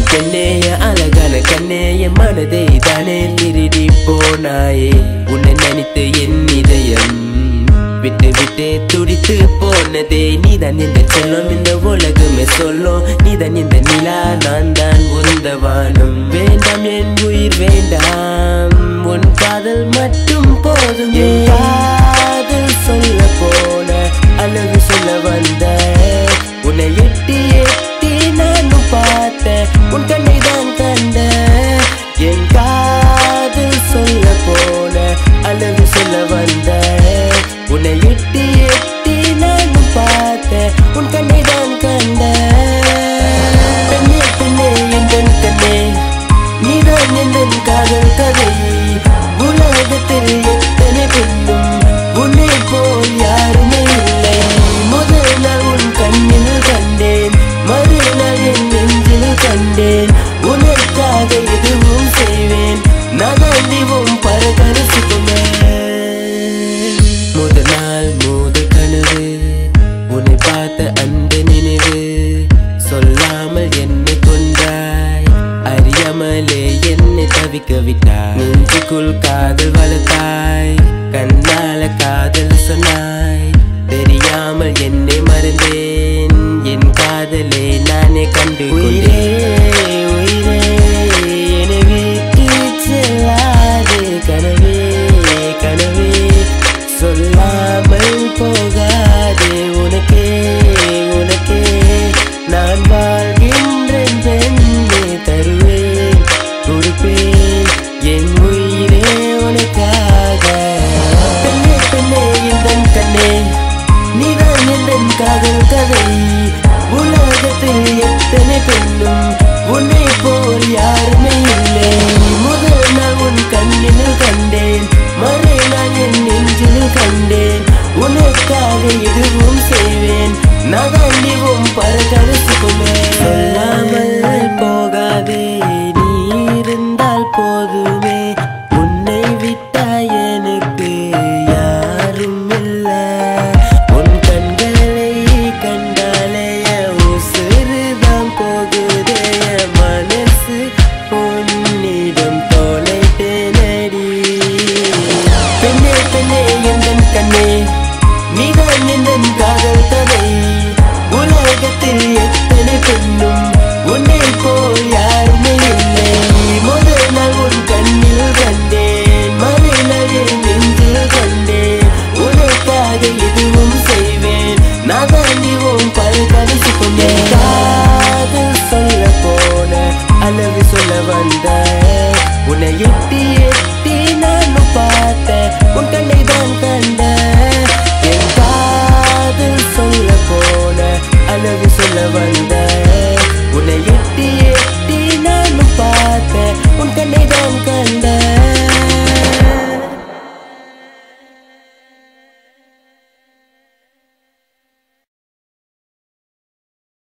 பெண்ணே என் அழகான கண்ணே என் மனதை தானே திருடி போனாயே உன்னை நினைத்து என் இதயம் விட்டு விட்டு துடித்து போனதே நீதான் இந்த செல்லம் இந்த உலகமே சொல்லும் நீதான் இந்த நிலா நான் தான் உந்த வானம் வேண்டாம் என் உயிர் வேண்டாம் உன் காதல் மட்டும் போதும் என் காதல் சொல்ல போன அழகு சொல்ல வந்த உன்னை எட்டி எட்டி நானும் பார்த்தேன் உன் கண்ணை தான் கண்ட என் காதல் சொல்ல போன அழகு சொல்ல வந்த உன்னை எட்டி எட்டி நானும் பார்த்தேன் உன் கண்ணை தான் கண்ட பெண்ணே பெண்ணே எந்தன் கண்ணே நீதான் எந்தன் காதல் கதை உலகத்தில் எத்தனை பெண்ணும் உன்னை போல் யாருமே இல்லை முதல் நாள் உன் கண்ணில் கண்டேன் மறுநாள் என் நெஞ்சில் கண்டேன் உனக்காக எதுவும் செய்வேன் நான் நீவும் பரகரசிக்குமே முதல் நாள் முதல் கனவு உன்னை பார்த்த அந்த நினைவு சொல்லாமல் என்னை கொண்டாய் அறியாமலே என்னை தவிக்க விட்டாய் நெஞ்சுக்குள் காதல் வளர்த்தாய் கண்ணால காதல் சொன்னாய் தெரியாமல் என்னை மறந்தேன் என் காதலை நானே கண்டு உயிரே உயிரே என்னை விட்டு செல்லாதே கனவே கனவே சொல்லாமல் போகாதே உனக்கே உனக்கே நான் வாழ்கின்றேன் பெண்ணே தருவேன் கொடுப்பேன் என் உயிரே உனக்காக பெண்ணே பெண்ணே எந்தன் கண்ணே நீதான் எந்தன் காதல் கதை உலகத்தில் எத்தனை பெண்ணும் உன்னை போல் யாருமே இல்லை முதல் நாள் உன் கண்ணில் கண்டேன் மறை நான் என் நெஞ்சில் கண்டேன் உனக்காக எதுவும் செய்வேன் நான் நீவும் பரகரசுக்குமே சொல்லாமல் போகாதே நீ இருந்தால் போதுமே உன்னை விட்டாய் எனக்கு யாரும் இல்ல உன் கண்களை கண்டாலே என் உசுறுதான் போகுதே என் மனசு உன்னிடம் தொலைத்தேனடி பெண்ணே பெண்ணே எந்தன் கண்ணே நீதான் எந்தன் காதல் கதை உலகத்தில் எத்தனை பெண்ணும் உன்னை போல் யாருமே இல்லை முதல் நாள் உன் கண்ணில் கண்டேன் மறுநாள் என் நெஞ்சில் கண்டேன் உனக்காக எதுவும் செய்வேன் நான் தான் நீவும் பல கடைசி கொண்டேன்